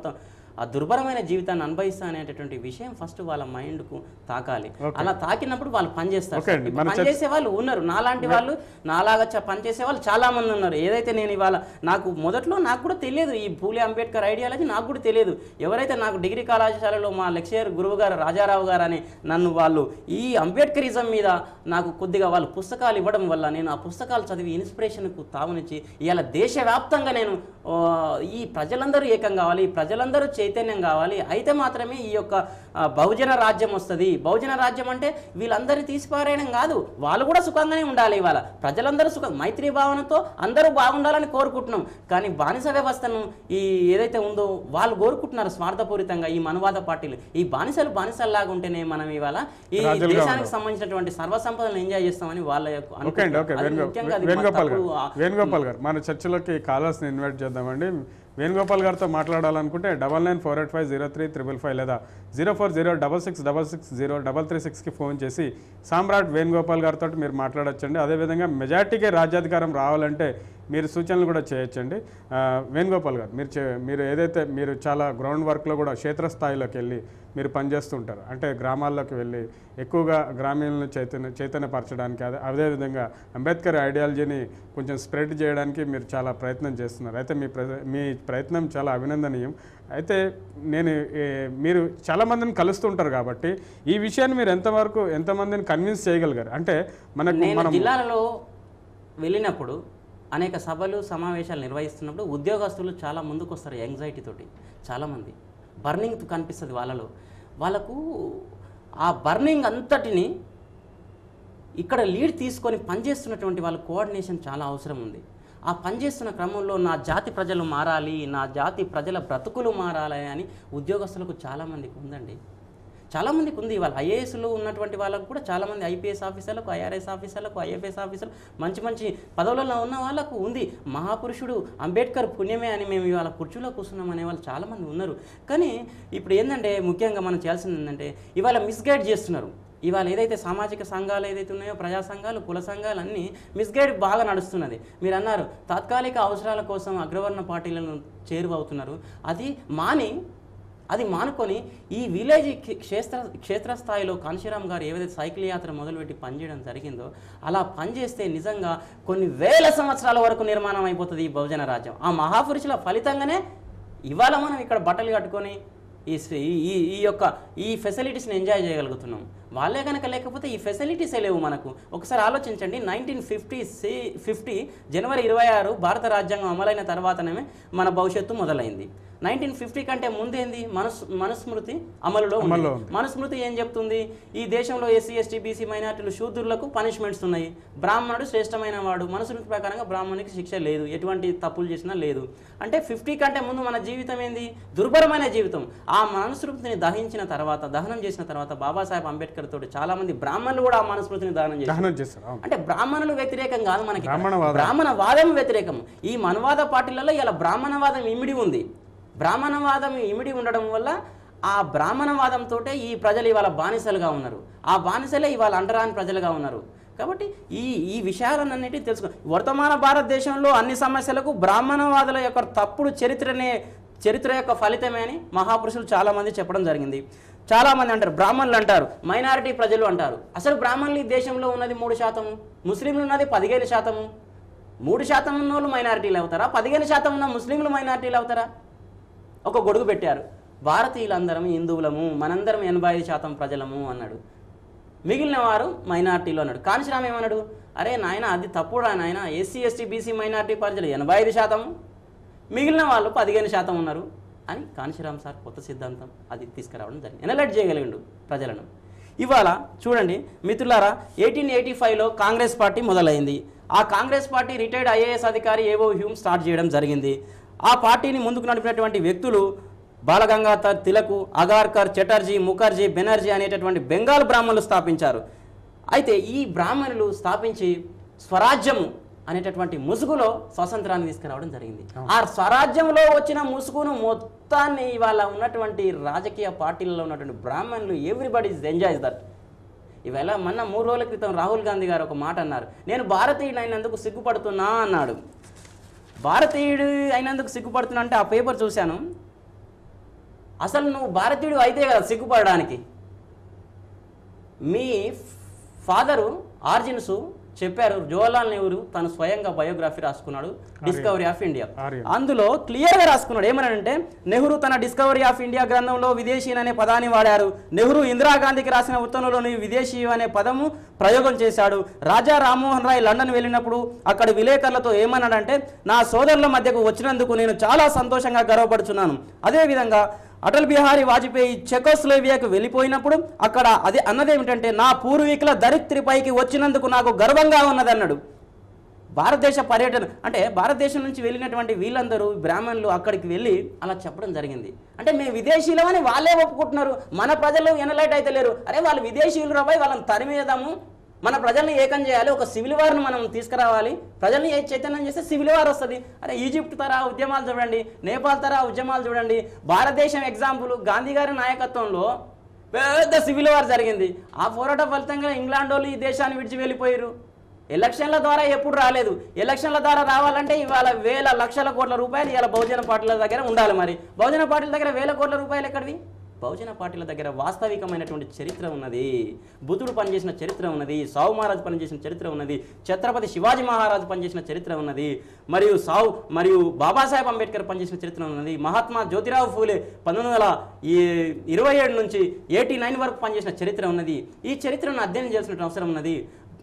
ఆ దుర్భరమైన జీవితాన్ని అనుభవిస్తా అనేటటువంటి విషయం ఫస్ట్ వాళ్ళ మైండ్కు తాకాలి అలా తాకినప్పుడు వాళ్ళు పనిచేస్తారు ఓకే అండి, ఇప్పుడు మన పనిచేసే వాళ్ళు ఉన్నారు నాలాంటి వాళ్ళు నాలాగా చ- పనిచేసే వాళ్ళు చాలా మంది ఉన్నారు ఏదైతే నేను ఇవాళ నాకు మొదట్లో నాకు కూడా తెలియదు ఈ పూలే అంబేద్కర్ ఐడియాలజీ నాకు కూడా తెలియదు ఎవరైతే నాకు డిగ్రీ కళాశాలలో మా లెక్చరర్ గురువు గారు రాజారావు గారు అని నన్ను వాళ్ళు ఈ అంబేద్కరిజం మీద నాకు కొద్దిగా వాళ్ళు పుస్తకాలు ఇవ్వడం వల్ల నేను ఆ పుస్తకాలు చదివి ఇన్స్పిరేషన్కు తావునిచ్చి ఇవాళ దేశవ్యాప్తంగా నేను ఆ, ఈ ప్రజలందరూ ఏకం కావాలి ఈ ప్రజలందరూ చైతన్యం కావాలి అయితే మాత్రమే ఈ యొక్క ఆ, బహుజన రాజ్యం వస్తుంది బహుజన రాజ్యం అంటే వీళ్ళందరినీ తీసిపారేయడం కాదు వాళ్ళు కూడా సుఖంగానే ఉండాలి ఇవాళ ప్రజలందరూ సుఖం మైత్రి భావనతో అందరూ బాగుండాలని కోరుకుంటున్నాం కానీ బానిస వ్యవస్థను ఈ ఏదైతే ఉందో వాళ్ళు కోరుకుంటున్నారు స్వార్థపూరితంగా ఈ మనవాద పార్టీలు ఈ బానిసలు బానిసల్లాగా ఉంటేనే మనం ఇవాళ ఈ రాజులుగా దేశానికి సంబంధించినటువంటి సర్వసంపదలను ఎంజాయ్ చేస్తామని వాళ్ళ యొక్క ఓకే అండి ఓకే అనుకుంటున్నారు. అది వేణుగో- ముఖ్యంగా అది వేణుగోపాల్ గారు తప్పుడు ఆ- వేణుగోపాల్ గారు మన చర్చలోకి కాలర్స్ని ఇన్వైట్ చేద్దామండి వేణుగోపాల్ గారితో మాట్లాడాలనుకుంటే double nine four eight five zero three triple five లేదా zero four zero double six double six zero double three సిక్స్కి ఫోన్ చేసి సామ్రాట్ వేణుగోపాల్ గారితో మీరు మాట్లాడొచ్చండి అదేవిధంగా మెజార్టీకే రాజ్యాధికారం రావాలంటే మీరు సూచనలు కూడా చేయొచ్చండి ఆ, వేణుగోపాల్ గారు మీరు చే- మీరు ఏదైతే మీరు చాలా గ్రౌండ్ వర్క్లో కూడా క్షేత్రస్థాయిలోకి వెళ్ళి మీరు పనిచేస్తుంటారు అంటే గ్రామాల్లోకి వెళ్ళి ఎక్కువగా గ్రామీణులను చైతన్య చైతన్యపరచడానికి అదే అదేవిధంగా అంబేద్కర్ ఐడియాలజీని కొంచెం స్ప్రెడ్ చేయడానికి మీరు చాలా ప్రయత్నం చేస్తున్నారు అయితే మీ ప్ర మీ ప్రయత్నం చాలా అభినందనీయం అయితే నేను ఏ, మీరు చాలామందిని కలుస్తుంటారు కాబట్టి ఈ విషయాన్ని మీరు ఎంతవరకు ఎంతమందిని కన్విన్స్ చేయగలిగారు అంటే మనకు నేను మనం జిల్లాలలో వెళ్ళినప్పుడు అనేక సభలు సమావేశాలు నిర్వహిస్తున్నప్పుడు ఉద్యోగస్తులు చాలా ముందుకు వస్తారు యాంగ్జైటీ తోటి చాలామంది బర్నింగ్ కనిపిస్తుంది వాళ్ళలో వాళ్ళకు ఆ బర్నింగ్ అంతటిని ఇక్కడ లీడ్ తీసుకొని పనిచేస్తున్నటువంటి వాళ్ళ కోఆర్డినేషన్ చాలా అవసరం ఉంది ఆ పనిచేస్తున్న క్రమంలో నా జాతి ప్రజలు మారాలి నా జాతి ప్రజల బ్రతుకులు మారాలి అని ఉద్యోగస్తులకు చాలామందికి ఉందండి చాలామందికి ఉంది వాళ్ళ ఐఏఎస్లో ఉన్నటువంటి వాళ్ళకు కూడా చాలామంది ఐపీఎస్ ఆఫీసర్లకు ఐఆర్ఎస్ ఆఫీసర్లకు ఐఎఫ్ఎస్ ఆఫీసర్లు మంచి మంచి పదవులలో ఉన్న వాళ్ళకు ఉంది మహాపురుషుడు అంబేద్కర్ పుణ్యమే అని మేము ఇవాళ కుర్చీలో కూర్చున్నాం అనే వాళ్ళు చాలామంది ఉన్నారు కానీ ఇప్పుడు ఏంటంటే ముఖ్యంగా మనం చేయాల్సింది ఏంటంటే ఇవాళ మిస్గైడ్ చేస్తున్నారు ఇవాళ ఏదైతే సామాజిక సంఘాలు ఏదైతే ఉన్నాయో ప్రజా సంఘాలు కుల సంఘాలు అన్నీ మిస్గైడ్ బాగా నడుస్తున్నది మీరు అన్నారు తాత్కాలిక అవసరాల కోసం అగ్రవర్ణ పార్టీలను చేరువవుతున్నారు అది మాని అది మానుకొని ఈ విలేజ్ క్షే- క్షేత్ర క్షేత్రస్థాయిలో కాంశీరామ్ గారు ఏవైతే సైకిల్ యాత్ర మొదలుపెట్టి పనిచేయడం జరిగిందో అలా పనిచేస్తే నిజంగా కొన్ని వేల సంవత్సరాల వరకు నిర్మాణం అయిపోతుంది ఈ బహుజన రాజ్యం ఆ మహాపురుషుల ఫలితంగానే ఇవాళ మనం ఇక్కడ బట్టలు కట్టుకొని ఈ స్వ- ఈ- ఈ ఈ యొక్క ఈ ఫెసిలిటీస్ని ఎంజాయ్ చేయగలుగుతున్నాం వాళ్ళే కనుక లేకపోతే ఈ ఫెసిలిటీసే లేవు మనకు ఒకసారి ఆలోచించండి నైన్టీన్ ఫిఫ్టీ సి ఫిఫ్టీ జనవరి ఇరవై ఆరు భారత రాజ్యాంగం అమలైన తర్వాతనే మన భవిష్యత్తు మొదలైంది నైన్టీన్ ఫిఫ్టీ కంటే ముందేంది మనస్ మనుస్మృతి అమలులో ఉంది అమల్లో ఉంది. మనుస్మృతి ఏం చెప్తుంది ఈ దేశంలో ఎస్సీ ఎస్టీ బీసీ మైనార్టీలు శూద్రులకు పనిష్మెంట్స్ ఉన్నాయి బ్రాహ్మణుడు శ్రేష్టమైన వాడు మనుస్మృతి ప్రకారంగా బ్రాహ్మణునికి శిక్ష లేదు ఎటువంటి తప్పులు చేసినా లేదు అంటే ఫిఫ్టీ కంటే ముందు మన జీవితం ఏంది దుర్భరమైన జీవితం ఆ మనుస్మృతిని దహించిన తర్వాత దహనం చేసిన తర్వాత బాబాసాహెబ్ అంబేద్కర్ తోటి చాలా మంది బ్రాహ్మణులు కూడా ఆ మనుస్మృతిని దహనం చేశారు దహనం చేస్తారు అవును. అంటే బ్రాహ్మణులు వ్యతిరేకం కాదు మనకి ఇక్కడ. బ్రాహ్మణవాదం. బ్రాహ్మణవాదం వ్యతిరేకం ఈ మనవాద పార్టీలలో ఇలా బ్రాహ్మణవాదం ఇమిడి ఉంది బ్రాహ్మణవాదం ఇమిడి ఉండడం వల్ల ఆ బ్రాహ్మణవాదంతో ఈ ప్రజలు ఇవాళ బానిసలుగా ఉన్నారు ఆ బానిసలే ఇవాళ అంటరాని ప్రజలుగా ఉన్నారు కాబట్టి ఈ ఈ విషయాలన్నిటి తెలుసుకో వర్తమాన భారతదేశంలో అన్ని సమస్యలకు బ్రాహ్మణవాదుల యొక్క తప్పుడు చరిత్రనే చరిత్ర యొక్క ఫలితమే అని మహాపురుషులు చాలామంది చెప్పడం జరిగింది చాలామంది అంటారు బ్రాహ్మణులు అంటారు మైనారిటీ ప్రజలు అంటారు అసలు బ్రాహ్మణులు ఈ దేశంలో ఉన్నది మూడు శాతము ముస్లింలు ఉన్నది పదిహేను శాతము మూడు శాతం ఉన్న వాళ్ళు మైనారిటీలు అవుతారా పదిహేను శాతం ఉన్న ముస్లింలు మైనారిటీలు అవుతారా ఒక గొడుగు పెట్టారు భారతీయులందరం హిందువులము మనందరం ఎనభై ఐదు శాతం ప్రజలము అన్నాడు మిగిలిన వారు మైనార్టీలు అన్నాడు కాంశీరామ్ ఏమన్నాడు అరే నాయన అది తప్పుడా నాయన ఎస్సీ ఎస్టీ బీసీ మైనార్టీ ప్రజలు ఎనభై ఐదు శాతం మిగిలిన వాళ్ళు పదిహేను శాతం ఉన్నారు అని కాంశీరామ్ సార్ కొత్త సిద్ధాంతం అది తీసుకురావడం జరిగింది ఎనలైట్ చేయగలిగిండు ప్రజలను ఇవాళ చూడండి మిత్రులారా ఎయిటీన్ ఎయిటీ ఫైవ్లో కాంగ్రెస్ పార్టీ మొదలైంది ఆ కాంగ్రెస్ పార్టీ రిటైర్డ్ ఐఏఎస్ అధికారి ఏవో హ్యూమ్ స్టార్ట్ చేయడం జరిగింది ఆ పార్టీని ముందుకు నడిపినటువంటి వ్యక్తులు బాలగంగాధర్ తిలకు అగార్కర్ చటర్జీ ముఖర్జీ బెనర్జీ అనేటటువంటి బెంగాల్ బ్రాహ్మణులు స్థాపించారు అయితే ఈ బ్రాహ్మణులు స్థాపించి స్వరాజ్యము అనేటటువంటి ముసుగులో స్వాతంత్రాన్ని తీసుకురావడం జరిగింది ఆ స్వరాజ్యంలో వచ్చిన ముసుగును మొత్తాన్ని ఇవాళ ఉన్నటువంటి రాజకీయ పార్టీలలో ఉన్నటువంటి బ్రాహ్మణులు ఎవ్రీబడి ఎంజాయ్స్ దట్ ఇవాళ మొన్న మూడు రోజుల క్రితం రాహుల్ గాంధీ గారు ఒక మాట అన్నారు నేను భారతీయుడు అయినందుకు సిగ్గుపడుతున్నా అన్నాడు భారతీయుడు అయినందుకు సిగ్గుపడుతున్నా అంటే ఆ పేపర్ చూశాను అసలు నువ్వు భారతీయుడు అయితే కదా సిగ్గుపడడానికి మీ ఫాదరు ఆర్జిన్స్ చెప్పారు జవహర్లాల్ నెహ్రూ తను స్వయంగా బయోగ్రఫీ రాసుకున్నాడు డిస్కవరీ ఆఫ్ ఇండియా ఆర్యన్. అందులో క్లియర్గా రాసుకున్నాడు ఏమనంటే నెహ్రూ తన డిస్కవరీ ఆఫ్ ఇండియా గ్రంథంలో విదేశీ అనే పదాన్ని వాడారు నెహ్రూ ఇందిరాగాంధీకి రాసిన ఉత్తరంలోని విదేశీ అనే పదము ప్రయోగం చేశాడు రాజా రామ్మోహన్ రాయ్ లండన్ వెళ్ళినప్పుడు అక్కడ విలేకరులతో ఏమన్నాడంటే నా సోదరుల మధ్యకు వచ్చినందుకు నేను చాలా సంతోషంగా గర్వపడుచున్నాను అదేవిధంగా అటల్ బిహారీ వాజ్పేయి చెకోస్లోవియాకు వెళ్ళిపోయినప్పుడు అక్కడ అదే అన్నదేమిటంటే నా పూర్వీకుల దరిత్రిపైకి వచ్చినందుకు నాకు గర్వంగా ఉన్నదన్నాడు భారతదేశ పర్యటన అంటే భారతదేశం నుంచి వెళ్ళినటువంటి వీళ్ళందరూ బ్రాహ్మణులు అక్కడికి వెళ్ళి అలా చెప్పడం జరిగింది అంటే మేము విదేశీయులమని వాళ్ళే ఒప్పుకుంటున్నారు మన ప్రజలు ఎనలైట్ అయితే లేరు అరే వాళ్ళు విదేశీయులు రాబాయి వాళ్ళని తరిమేదాము మన ప్రజల్ని ఏకం చేయాలి ఒక సివిల్ వార్ను మనం తీసుకురావాలి ప్రజల్ని ఏ చైతన్యం చేస్తే సివిల్ వార్ వస్తుంది అరే ఈజిప్ట్ తరా ఉద్యమాలు చూడండి నేపాల్ తరా ఉద్యమాలు చూడండి భారతదేశం ఎగ్జాంపుల్ గాంధీ గారి నాయకత్వంలో పెద్ద సివిల్ వార్ జరిగింది ఆ పోరాట ఫలితంగా ఇంగ్లాండ్ వాళ్ళు ఈ దేశాన్ని విడిచి వెళ్ళిపోయారు ఎలక్షన్ల ద్వారా ఎప్పుడు రాలేదు ఎలక్షన్ల ద్వారా రావాలంటే ఇవాళ వేల లక్షల కోట్ల రూపాయలు ఇవాళ బహుజన పార్టీల దగ్గర ఉండాలి మరి బహుజన పార్టీల దగ్గర వేల కోట్ల రూపాయలు ఎక్కడివి బహుజన పార్టీల దగ్గర వాస్తవికమైనటువంటి చరిత్ర ఉన్నది బుద్ధుడు పనిచేసిన చరిత్ర ఉన్నది సావు మహారాజు పనిచేసిన చరిత్ర ఉన్నది ఛత్రపతి శివాజీ మహారాజు పనిచేసిన చరిత్ర ఉన్నది మరియు సావు మరియు బాబాసాహెబ్ అంబేద్కర్ పనిచేసిన చరిత్ర ఉన్నది మహాత్మా జ్యోతిరావు ఫూలే పంతొమ్మిది వందల ఈ ఇరవై ఏడు నుంచి ఎయిటీ నైన్ వరకు పనిచేసిన చరిత్ర ఉన్నది ఈ చరిత్రను అధ్యయనం చేయాల్సిన అవసరం ఉన్నది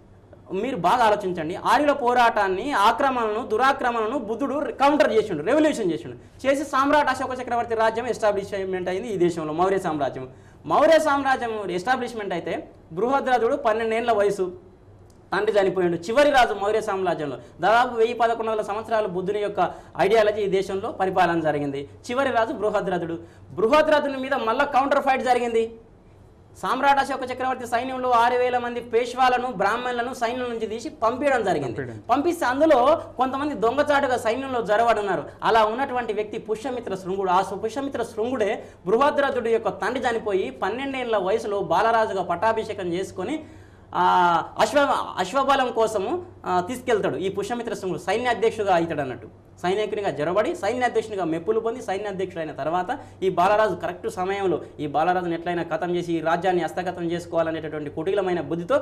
మీరు బాగా ఆలోచించండి ఆర్యుల పోరాటాన్ని ఆక్రమణను దురాక్రమణను బుద్ధుడు కౌంటర్ చేసిండు రెవల్యూషన్ చేసిండు చేసి సామ్రాట్ అశోక చక్రవర్తి రాజ్యం ఎస్టాబ్లిష్మెంట్ అయింది ఈ దేశంలో మౌర్య సామ్రాజ్యం మౌర్య సామ్రాజ్యం ఎస్టాబ్లిష్మెంట్ అయితే బృహద్రథుడు పన్నెండేళ్ల వయసు తండ్రి చనిపోయాడు చివరి రాజు మౌర్య సామ్రాజ్యంలో దాదాపు వెయ్యి పదకొండు వందల సంవత్సరాలు బుద్ధుని యొక్క ఐడియాలజీ ఈ దేశంలో పరిపాలన జరిగింది చివరి రాజు బృహద్రథుడు బృహద్రథుని మీద మళ్ళా కౌంటర్ ఫైట్ జరిగింది సామ్రాట్ అశోక చక్రవర్తి సైన్యంలో ఆరు వేల మంది పేష్వాలను బ్రాహ్మణులను సైన్యం నుంచి తీసి పంపించడం జరిగింది పంపించడం. పంపిస్తే అందులో కొంతమంది దొంగచాటుగా సైన్యంలో జరవడున్నారు అలా ఉన్నటువంటి వ్యక్తి పుష్యమిత్ర శృంగుడు ఆ సు- పుష్యమిత్ర శృంగుడే బృహద్రథుడి యొక్క తండ్రి చనిపోయి పన్నెండేళ్ల వయసులో బాలరాజుగా పట్టాభిషేకం చేసుకొని ఆ, అశ్వ అశ్వబలం కోసము ఆ, తీసుకెళ్తాడు ఈ పుష్యమిత్ర శృంగుడు సైన్యాధ్యక్షుడుగా అవుతాడు అన్నట్టు సైనికునిగా జరబడి సైన్యాధ్యక్షునిగా మెప్పులు పొంది సైన్యాధ్యక్షుడు అయిన తర్వాత ఈ బాలరాజు కరెక్ట్ సమయంలో ఈ బాలరాజుని ఎట్లయినా కథం చేసి ఈ రాజ్యాన్ని హస్తగతం చేసుకోవాలనేటటువంటి కుటిలమైన బుద్ధితో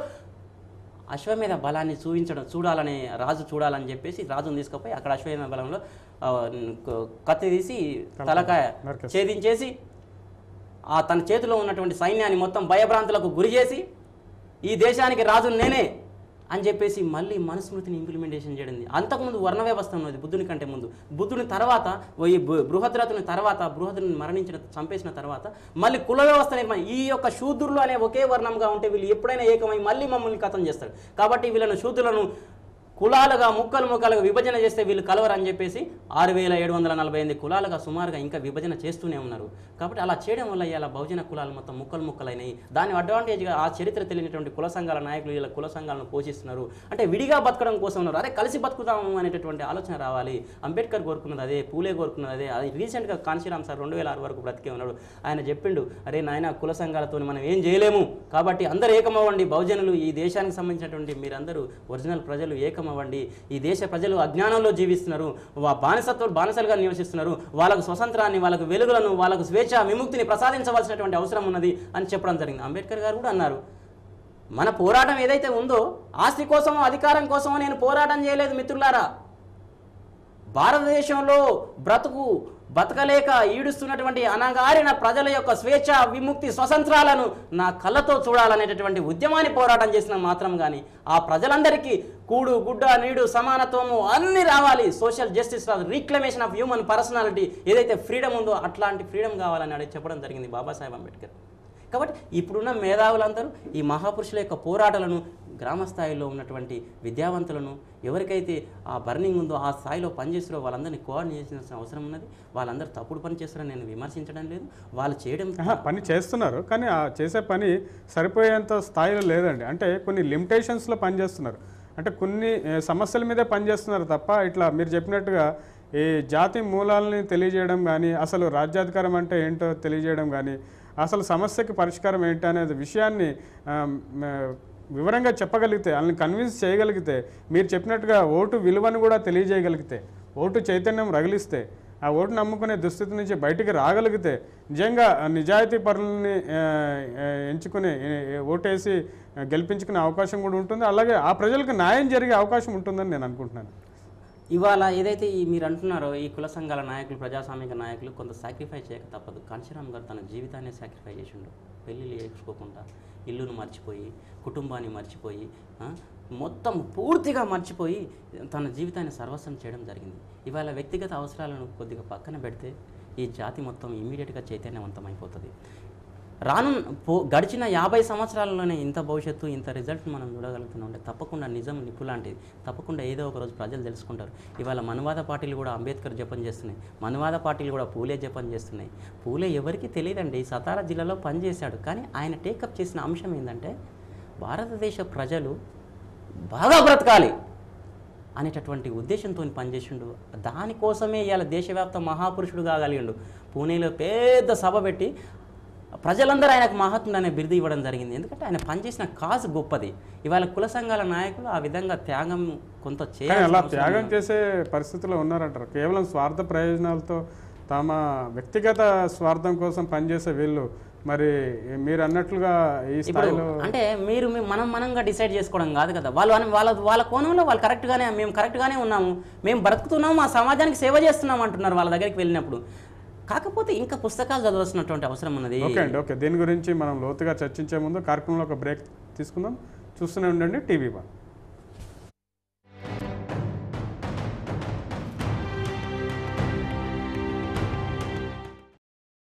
అశ్వమేధ బలాన్ని చూపించడం చూడాలనే రాజు చూడాలని చెప్పేసి రాజును తీసుకుపోయి అక్కడ అశ్వమేధ బలంలో ఆ, క- కత్తి తీసి తలకాయ నరికేస్తాడు. ఛేదించేసి ఆ తన చేతిలో ఉన్నటువంటి సైన్యాన్ని మొత్తం భయభ్రాంతులకు గురి చేసి ఈ దేశానికి రాజు నేనే అని చెప్పేసి మళ్ళీ మనుస్మృతిని ఇంప్లిమెంటేషన్ చేయడం అంతకుముందు వర్ణ వ్యవస్థ ఉన్నది బుద్ధుని కంటే ముందు బుద్ధుని తర్వాత ఓ ఈ బృ- బృహద్రథుని తర్వాత బృహద్రుని మరణించిన చంపేసిన తర్వాత మళ్ళీ కుల వ్యవస్థ నిర్మాణం ఈ యొక్క శూద్రులు అనే ఒకే వర్ణంగా ఉంటే వీళ్ళు ఎప్పుడైనా ఏకమై మళ్ళీ మమ్మల్ని కథం చేస్తారు కాబట్టి వీళ్ళను శూద్రులను కులాలుగా ముక్కలు ముక్కలుగా విభజన చేస్తే వీళ్ళు కలవరని చెప్పేసి ఆరు వేల ఏడు వందల నలభై ఎనిమిది కులాలుగా సుమారుగా ఇంకా విభజన చేస్తూనే ఉన్నారు కాబట్టి అలా చేయడం వల్ల ఇలా బహుజన కులాలు మొత్తం ముక్కలు ముక్కలైనాయి దాని అడ్వాంటేజ్గా ఆ చరిత్ర తెలియనటువంటి కుల సంఘాల నాయకులు ఇలా కుల సంఘాలను పోషిస్తున్నారు అంటే విడిగా బతకడం కోసం ఉన్నారు అరే కలిసి బతుకుతాము అనేటటువంటి ఆలోచన రావాలి అంబేద్కర్ కోరుకున్నది అదే పూలే కోరుకున్నది అదే అది రీసెంట్గా కాంశీరామ్ సార్ రెండు వేల ఆరు వరకు బ్రతికే ఉన్నాడు ఆయన చెప్పిండు అరే నాయన కుల సంఘాలతో మనం ఏం చేయలేము కాబట్టి అందరూ ఏకమవ్వండి బహుజనులు ఈ దేశానికి సంబంధించినటువంటి మీరందరూ ఒరిజినల్ ప్రజలు ఏకమవ్వండి ఈ దేశ ప్రజలు అజ్ఞానంలో జీవిస్తున్నారు వా బానిసత్వం బానిసలుగా నివసిస్తున్నారు వాళ్ళకు స్వతంత్రాన్ని వాళ్ళకు వెలుగులను వాళ్ళకు స్వేచ్ఛ విముక్తిని ప్రసాదించవలసినటువంటి అవసరం ఉన్నది అని చెప్పడం జరిగింది అంబేద్కర్ గారు కూడా అన్నారు మన పోరాటం ఏదైతే ఉందో ఆస్తి కోసమో అధికారం కోసమో నేను పోరాటం చేయలేదు మిత్రులారా భారతదేశంలో బ్రతుకు బతకలేక ఈడుస్తున్నటువంటి అనగారిన ప్రజల యొక్క స్వేచ్ఛ విముక్తి స్వతంత్రాలను నా కళ్ళతో చూడాలనేటటువంటి ఉద్యమాన్ని పోరాటం చేసిన మాత్రం కానీ ఆ ప్రజలందరికీ కూడు గుడ్డ నీడు సమానత్వము అన్నీ రావాలి సోషల్ జస్టిస్ రాదు రీక్లమేషన్ ఆఫ్ హ్యూమన్ పర్సనాలిటీ ఏదైతే ఫ్రీడమ్ ఉందో అట్లాంటి ఫ్రీడమ్ కావాలని అడిగి చెప్పడం జరిగింది బాబాసాహెబ్ అంబేద్కర్ కాబట్టి ఇప్పుడున్న మేధావులందరూ ఈ మహాపురుషుల యొక్క పోరాటాలను గ్రామ స్థాయిలో ఉన్నటువంటి విద్యావంతులను ఎవరికైతే ఆ బర్నింగ్ ఉందో ఆ స్థాయిలో పనిచేస్తారో వాళ్ళందరినీ కోఆర్డినేట్ చేయాల్సిన అవసరం ఉన్నది వాళ్ళందరూ తప్పుడు పని చేస్తారని నేను విమర్శించడం లేదు వాళ్ళు చేయడం ఆహా, పని చేస్తున్నారు కానీ ఆ చేసే పని సరిపోయేంత స్థాయిలో లేదండి అంటే కొన్ని లిమిటేషన్స్లో పనిచేస్తున్నారు అంటే కొన్ని ఏ, సమస్యల మీదే పనిచేస్తున్నారు తప్ప ఇట్లా మీరు చెప్పినట్టుగా ఈ జాతి మూలాలని తెలియజేయడం కానీ అసలు రాజ్యాధికారం అంటే ఏంటో తెలియజేయడం కానీ అసలు సమస్యకి పరిష్కారం ఏంటి అనేది విషయాన్ని ఆ, మ- వివరంగా చెప్పగలిగితే వాళ్ళని కన్విన్స్ చేయగలిగితే మీరు చెప్పినట్టుగా ఓటు విలువను కూడా తెలియజేయగలిగితే ఓటు చైతన్యం రగిలిస్తే ఆ ఓటు నమ్ముకునే దుస్థితి నుంచి బయటికి రాగలిగితే నిజంగా ఆ నిజాయితీ పరులని ఆ, ఆ, ఎంచుకుని ఏ, ఓటేసి ఆ, గెలిపించుకునే అవకాశం కూడా ఉంటుంది అలాగే ఆ ప్రజలకు న్యాయం జరిగే అవకాశం ఉంటుందని నేను అనుకుంటున్నాను ఇవాళ ఏదైతే ఈ మీరు అంటున్నారో ఈ కుల సంఘాల నాయకులు ప్రజాస్వామిక నాయకులు కొంత సాక్రిఫైస్ చేయక తప్పదు కాంశీరామ్ గారు తన జీవితాన్ని సాక్రిఫై చేసిండు పెళ్ళిళ్ళు చేసుకోకుండా ఇల్లును మర్చిపోయి కుటుంబాన్ని మర్చిపోయి ఆ, మొత్తం పూర్తిగా మర్చిపోయి తన జీవితాన్ని సర్వస్వం చేయడం జరిగింది ఇవాళ వ్యక్తిగత అవసరాలను కొద్దిగా పక్కన పెడితే ఈ జాతి మొత్తం ఇమీడియట్గా చైతన్యవంతం అయిపోతుంది రాను పో గడిచిన యాభై సంవత్సరాలలోనే ఇంత భవిష్యత్తు ఇంత రిజల్ట్ మనం చూడగలుగుతున్నాం అంటే తప్పకుండా నిజం నిప్పు లాంటిది తప్పకుండా ఏదో ఒక రోజు ప్రజలు తెలుసుకుంటారు ఇవాళ మనువాద పార్టీలు కూడా అంబేద్కర్ జపం చేస్తున్నాయి మనువాద పార్టీలు కూడా పూలే జపం చేస్తున్నాయి పూలే ఎవరికి తెలియదండి సతారా జిల్లాలో పనిచేశాడు కానీ ఆయన టేకప్ చేసిన అంశం ఏంటంటే భారతదేశ ప్రజలు బాగా బ్రతకాలి అనేటటువంటి ఉద్దేశంతో పనిచేసిండు దానికోసమే ఇవాళ దేశవ్యాప్త మహాపురుషుడు కాగలిగిండు పూణేలో పెద్ద సభ పెట్టి ప్రజలందరూ ఆయనకు మహాత్ముడు అనే బిరుదు ఇవ్వడం జరిగింది ఎందుకంటే ఆయన పనిచేసిన కాజు గొప్పది ఇవాళ కుల సంఘాల నాయకులు ఆ విధంగా త్యాగం కొంత కానీ చేయాల్సిన అలా అవసరం త్యాగం ఉంది. చేసే పరిస్థితిలో ఉన్నారంటారు కేవలం స్వార్థ ప్రయోజనాలతో తమ వ్యక్తిగత స్వార్థం కోసం పనిచేసే వీళ్ళు మరి మీరు అన్నట్లుగా ఈ ఇప్పుడు స్థాయిలో అంటే మీరు మీ- మనం మనంగా డిసైడ్ చేసుకోవడం కాదు కదా వాళ్ళు అన- వాళ్ళ వాళ్ళ కోణంలో వాళ్ళు కరెక్ట్గానే మేము కరెక్ట్గానే ఉన్నాము మేము బ్రతుకుతున్నాము మా సమాజానికి సేవ చేస్తున్నాం అంటున్నారు వాళ్ళ దగ్గరికి వెళ్ళినప్పుడు కాకపోతే ఇంకా పుస్తకాలు చదవాల్సినటువంటి అవసరం ఉన్నది ఓకే అండి ఓకే దీని గురించి మనం లోతుగా చర్చించే ముందు కార్యక్రమంలో ఒక బ్రేక్ తీసుకుందాం చూస్తూనే ఉండండి టీవీ వన్